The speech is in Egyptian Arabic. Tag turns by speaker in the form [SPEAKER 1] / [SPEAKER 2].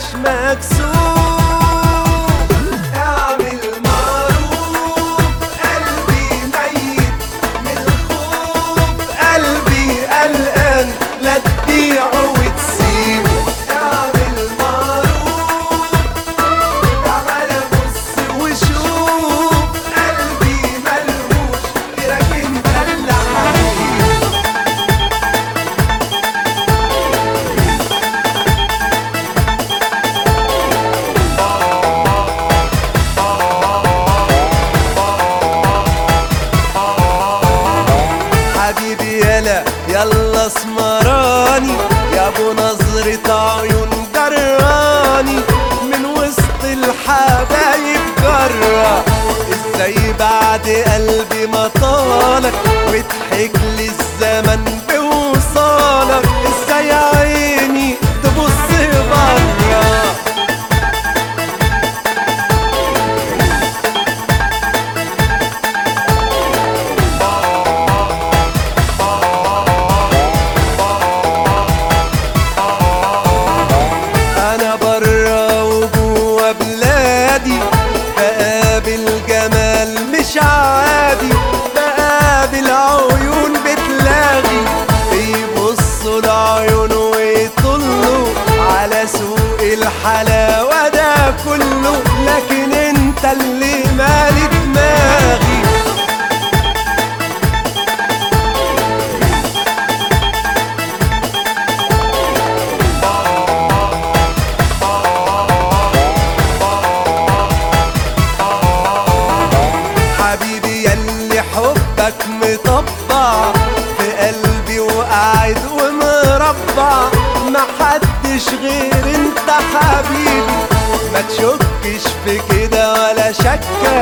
[SPEAKER 1] مكسوف اعمل معروف قلبي ميت من الخوف قلبي قلقان لا تبيعه وتسيبه اعمل معروف تعال بص وشوف قلبي ملهوش غيرك انت اللي حبيبي حبيبي يلا يلا اسمراني يا ابو نظرة عيون جراني من وسط الحبايب جرة ازاي بعد قلبي ما طالك وضحك لي الزمن بوصالك ازاي عيني تبص بره انا برا وجوا بلادي بقابل جمال مش عادي بقابل عيون بتلاغي بيبصوا العيون ويطلوا على سوق الحلاوة ده كله لكن انت اللي مالي دماغي حبيبي يلي حبك مطبع في قلبي وقاعد ومربع ما حدش غير انت حبيبي ما تشكش في كده ولا شك